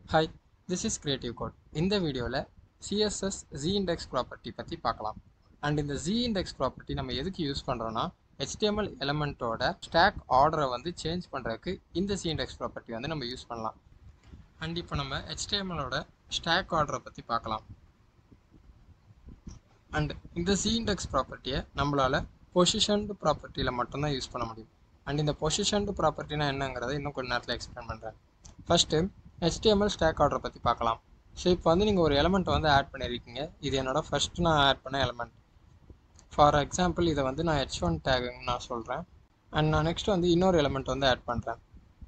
hi this is creative code இந்த வீடியோவில் CSS G index property பற்றி பார்க்கலாம் அண்ட் இந்த ஜி இண்டெக்ஸ் ப்ராப்பர்ட்டி நம்ம எதுக்கு யூஸ் பண்ணுறோன்னா HTML எலமெண்ட்டோட ஸ்டாக் ஆர்டரை வந்து சேஞ்ச் பண்ணுறதுக்கு இந்த சி இண்டெக்ஸ் ப்ராப்பர்ட்டி வந்து நம்ம யூஸ் பண்ணலாம் அண்ட் இப்போ நம்ம HTMLோட ஸ்டாக் ஆர்டரை பற்றி பார்க்கலாம் அண்ட் இந்த சி இண்டெக்ஸ் ப்ராப்பர்ட்டியை நம்மளால் பொசிஷன்டு ப்ராப்பர்ட்டியில் மட்டும்தான் யூஸ் பண்ண முடியும் அண்ட் இந்த பொசிஷன்டு ப்ராப்பர்ட்டினா என்னங்கிறத இன்னும் கொஞ்ச நேரத்தில் எக்ஸ்பிளைன் பண்ணுறேன் ஃபஸ்ட்டு HTML ஸ்டாக் ஆர்டரை பற்றி பார்க்கலாம் ஸோ இப்போ வந்து நீங்கள் ஒரு எலமெண்ட் வந்து ஆட் பண்ணியிருக்கீங்க இது என்னோட ஃபஸ்ட்டு நான் ஆட் பண்ண எலமெண்ட் ஃபார் எக்ஸாம்பிள் இதை வந்து நான் ஹெச் ஒன் டேகுன்னு நான் சொல்கிறேன் அண்ட் நான் நெக்ஸ்ட் வந்து இன்னொரு எலமெண்ட் வந்து ஆட் பண்ணுறேன்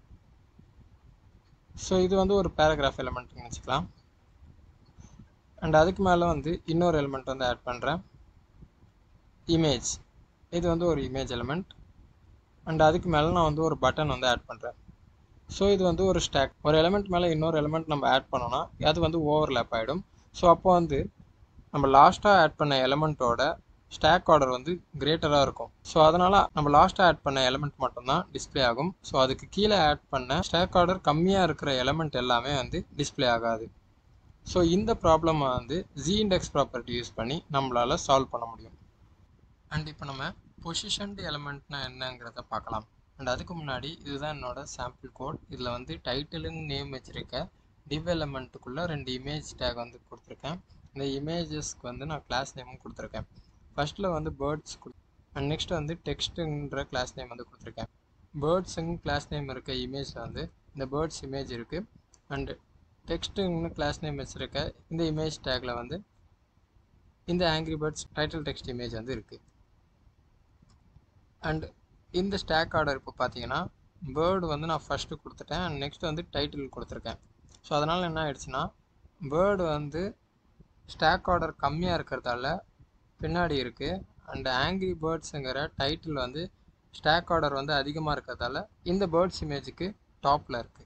ஸோ இது வந்து ஒரு பேராகிராஃப் எலமெண்ட்னு வச்சுக்கலாம் அண்ட் அதுக்கு மேலே வந்து இன்னொரு எலிமெண்ட் வந்து ஆட் பண்ணுறேன் இமேஜ் இது வந்து ஒரு இமேஜ் எலிமெண்ட் அண்ட் அதுக்கு மேலே நான் வந்து ஒரு பட்டன் வந்து ஆட் பண்ணுறேன் ஸோ இது வந்து ஒரு ஸ்டாக் ஒரு எலிமெண்ட் மேலே இன்னொரு எலிமெண்ட் நம்ம ஆட் பண்ணோன்னா அது வந்து ஓவர்லேப் ஆகிடும் ஸோ அப்போ வந்து நம்ம லாஸ்ட்டாக ஆட் பண்ண எலிமெண்ட்டோட ஸ்டாக் ஆர்டர் வந்து கிரேட்டராக இருக்கும் ஸோ அதனால் நம்ம லாஸ்ட்டாக ஆட் பண்ண எலிமெண்ட் மட்டும்தான் டிஸ்பிளே ஆகும் ஸோ அதுக்கு கீழே ஆட் பண்ண ஸ்டாக் ஆர்டர் கம்மியாக இருக்கிற எலிமெண்ட் எல்லாமே வந்து டிஸ்பிளே ஆகாது ஸோ இந்த ப்ராப்ளமை வந்து ஜி இண்டெக்ஸ் ப்ராப்பர்ட்டி யூஸ் பண்ணி நம்மளால் சால்வ் பண்ண முடியும் அண்ட் இப்போ நம்ம பொசிஷன்டு எலமெண்ட்னா என்னங்கிறத பார்க்கலாம் அண்ட் அதுக்கு முன்னாடி இதுதான் என்னோட சாம்பிள் கோட் இதில் வந்து டைட்டிலுன்னு நேம் வச்சுருக்க டிவ் எலமெண்ட்டுக்குள்ளே ரெண்டு இமேஜ் டேக் வந்து கொடுத்துருக்கேன் இந்த இமேஜஸ்க்கு வந்து நான் கிளாஸ் நேமும் கொடுத்துருக்கேன் ஃபஸ்ட்டில் வந்து பேர்ட்ஸ் அண்ட் நெக்ஸ்ட் வந்து டெக்ஸ்ட்டுன்ற கிளாஸ் நேம் வந்து கொடுத்துருக்கேன் பேர்ட்ஸுங்க கிளாஸ் நேம் இருக்க இமேஜில் வந்து இந்த பேர்ட்ஸ் இமேஜ் இருக்குது அண்டு டெக்ஸ்ட்டுன்னு கிளாஸ் நேம் வச்சுருக்க இந்த இமேஜ் டேக்கில் வந்து இந்த angry birds title text image வந்து இருக்குது அண்ட் இந்த ஸ்டாக் ஆர்டர் இப்போ பார்த்தீங்கன்னா பேர்டு வந்து நான் ஃபஸ்ட்டு கொடுத்துட்டேன் அண்ட் நெக்ஸ்ட் வந்து டைட்டில் கொடுத்துருக்கேன் ஸோ அதனால் என்ன ஆயிடுச்சுன்னா பேர்டு வந்து ஸ்டாக் ஆர்டர் கம்மியாக இருக்கிறதால பின்னாடி இருக்குது அண்ட் ஆங்கிரி பேர்ட்ஸுங்கிற டைட்டில் வந்து ஸ்டாக் ஆர்டர் வந்து அதிகமாக இருக்கிறதால இந்த பேர்ட்ஸ் இமேஜுக்கு டாப்பில் இருக்குது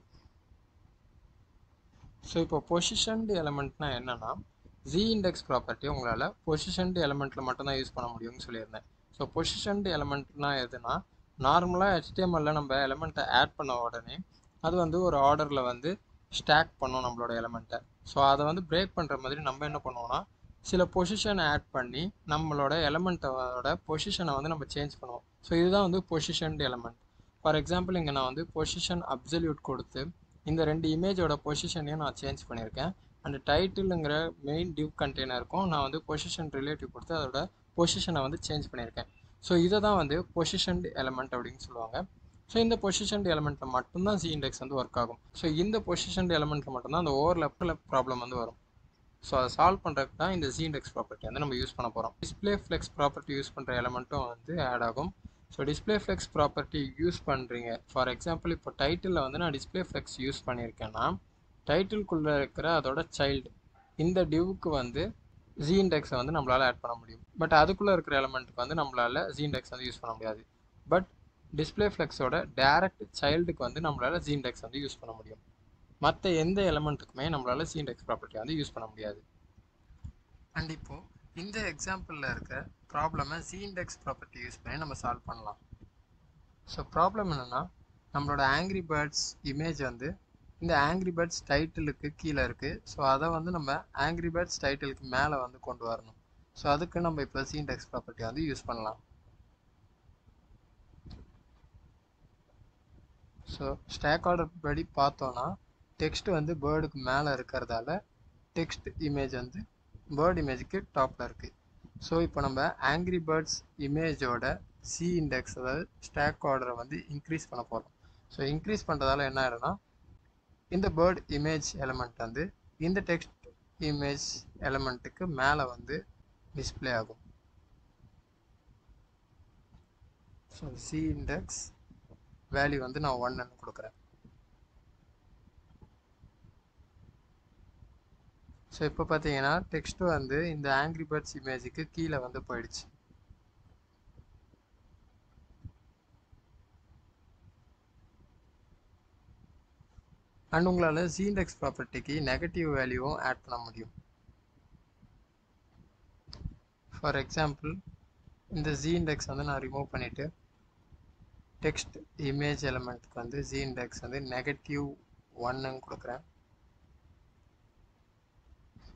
ஸோ இப்போ பொசிஷன்டு எலமெண்ட்னா என்னென்னா ஜி இண்டெக்ஸ் ப்ராப்பர்ட்டி உங்களால் பொசிஷன்டு எலமெண்ட்டில் மட்டும்தான் யூஸ் பண்ண முடியும்னு சொல்லியிருந்தேன் ஸோ பொசிஷன்டு எலமெண்ட்னா எதுனா நார்மலாக ஹெச்டிஎம்எல்ல நம்ம எலமெண்ட்டை ஆட் பண்ண உடனே அது வந்து ஒரு ஆர்டரில் வந்து ஸ்டாக் பண்ணும் நம்மளோட எலமெண்ட்டை ஸோ அதை வந்து பிரேக் பண்ணுற மாதிரி நம்ம என்ன பண்ணுவோம்னா சில பொசிஷனை ஆட் பண்ணி நம்மளோட எலமெண்ட்டோட பொசிஷனை வந்து நம்ம சேஞ்ச் பண்ணுவோம் ஸோ இதுதான் வந்து பொசிஷன்டு எலமெண்ட் ஃபார் எக்ஸாம்பிள் இங்கே நான் வந்து பொசிஷன் அப்சல்யூட் கொடுத்து இந்த ரெண்டு இமேஜோட பொசிஷனையும் நான் சேஞ்ச் பண்ணியிருக்கேன் அண்ட் டைட்டிலுங்கிற மெயின் டிவ் கண்டெய்னருக்கும் நான் வந்து பொசிஷன் ரிலேட்டிவ் கொடுத்து அதோட பொசிஷனை வந்து சேஞ்ச் பண்ணியிருக்கேன் ஸோ இதை தான் வந்து பொசிஷன்டு எலமெண்ட் அப்படின்னு சொல்லுவாங்க ஸோ இந்த பொசிஷன்டு எலமெண்ட்டில் மட்டும்தான் சி இண்டெக்ஸ் வந்து ஒர்க் ஆகும் ஸோ இந்த பொசிஷன்டு எலமெண்ட்டில் மட்டும்தான் அந்த ஓவர்லெப்பில் ப்ராப்ளம் வந்து வரும் ஸோ அதை சால்வ் பண்ணுறதுக்கு தான் இந்த ஜி இண்டெக்ஸ் ப்ராப்பர்ட்டி வந்து நம்ம யூஸ் பண்ண போகிறோம் டிஸ்பிளே ஃப்ளெக்ஸ் ப்ராப்பர்ட்டி யூஸ் பண்ணுற எலமெண்ட்டும் வந்து ஆட் ஆகும் so display flex property use பண்ணுறீங்க ஃபார் எக்ஸாம்பிள் இப்போ டைட்டிலில் வந்து நான் டிஸ்பிளே ஃப்ளெக்ஸ் யூஸ் பண்ணியிருக்கேன்னா டைட்டில்குள்ளே இருக்கிற அதோட சைல்டு இந்த டிவ்க்கு வந்து ஜி இண்டெக்ஸை வந்து நம்மளால் ஆட் பண்ண முடியும் பட் அதுக்குள்ளே இருக்கிற எலமெண்ட்டுக்கு வந்து நம்மளால் ஜி இண்டெக்ஸ் வந்து யூஸ் பண்ண முடியாது பட் டிஸ்பிளே ஃப்ளெக்ஸோட டேரக்ட் சைல்டுக்கு வந்து நம்மளால் ஜி இண்டெக்ஸ் வந்து யூஸ் பண்ண முடியும் மற்ற எந்த எலமெண்ட்டுக்குமே நம்மளால் சி இண்டெக்ஸ் ப்ராப்பர்ட்டி வந்து யூஸ் பண்ண முடியாது அண்ட் இப்போது இந்த எக்ஸாம்பிளில் இருக்க ப்ராப்ளமை சி இண்டெக்ஸ் ப்ராப்பர்ட்டி யூஸ் பண்ணி நம்ம சால்வ் பண்ணலாம் ஸோ ப்ராப்ளம் என்னென்னா நம்மளோட ஆங்கிரி பேர்ட்ஸ் இமேஜ் வந்து இந்த ஆங்கிரி பேர்ட்ஸ் டைட்டிலுக்கு கீழே இருக்குது ஸோ அதை வந்து நம்ம ஆங்கிரி பேர்ட்ஸ் டைட்டிலுக்கு மேலே வந்து கொண்டு வரணும் ஸோ அதுக்கு நம்ம இப்போ சி இண்டெக்ஸ் ப்ராப்பர்ட்டி வந்து யூஸ் பண்ணலாம் ஸோ ஸ்டாக் ஆர்டர் படி பார்த்தோன்னா டெக்ஸ்ட் வந்து பேர்டுக்கு மேலே இருக்கிறதால டெக்ஸ்ட் இமேஜ் வந்து பேர்ட் இமேஜுக்கு டாப்பில் இருக்குது ஸோ இப்போ நம்ம ஆங்கிரி பேர்ட்ஸ் இமேஜோட சி இண்டெக்ஸ் அதாவது ஸ்டாக் ஆர்டரை வந்து இன்க்ரீஸ் பண்ண போகிறோம் ஸோ இன்க்ரீஸ் பண்ணுறதால என்ன ஆகிடும்னா இந்த பேர்ட் இமேஜ் எலமெண்ட் வந்து இந்த டெக்ஸ்ட் இமேஜ் எலமெண்ட்டுக்கு மேலே வந்து டிஸ்பிளே ஆகும் ஸோ சி இண்டெக்ஸ் வேல்யூ வந்து நான் ஒன்னு கொடுக்குறேன் ஸோ இப்போ பார்த்தீங்கன்னா டெக்ஸ்ட் வந்து இந்த ஆங்கிரி பேர்ட்ஸ் இமேஜுக்கு கீழே வந்து போயிடுச்சு அண்ட் உங்களால் ஜி இண்டெக்ஸ் ப்ராப்பர்ட்டிக்கு நெகட்டிவ் வேல்யூவும் ஆட் பண்ண முடியும் ஃபார் எக்ஸாம்பிள் இந்த ஜி இண்டெக்ஸ் வந்து நான் ரிமூவ் பண்ணிவிட்டு டெக்ஸ்ட் இமேஜ் எலமெண்ட்டுக்கு வந்து ஜி இண்டெக்ஸ் வந்து நெகட்டிவ் ஒன்னுன்னு கொடுக்குறேன்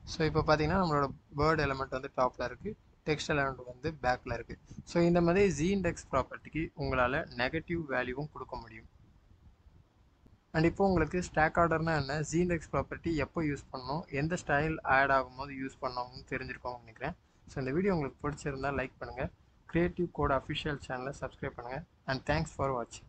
ஸோ இப்போ பார்த்தீங்கன்னா நம்மளோட பேர்ட் எலமெண்ட் வந்து டாப்பில் இருக்குது டெக்ஸ்ட் எலமெண்ட் வந்து பேக்கில் இருக்குது ஸோ இந்த மாதிரி ஜி இண்டெக்ஸ் ப்ராப்பர்ட்டிக்கு உங்களால் நெகட்டிவ் வேல்யூவும் கொடுக்க முடியும் அண்ட் இப்போ உங்களுக்கு ஸ்டாக் ஆர்டர்னா என்ன ஜி இண்டெக்ஸ் ப்ராப்பர்ட்டி எப்போ யூஸ் பண்ணணும் எந்த ஸ்டைல் ஆட் ஆகும்போது யூஸ் பண்ணணும்னு தெரிஞ்சிருக்கோம்னு நினைக்கிறேன் ஸோ இந்த வீடியோ உங்களுக்கு பிடிச்சிருந்தா லைக் பண்ணுங்கள் க்ரியேட்டிவ் கோட் அஃபிஷியல் சேனலை சப்ஸ்கிரைப் பண்ணுங்கள் அண்ட் தேங்க்ஸ் ஃபார் வாட்சிங்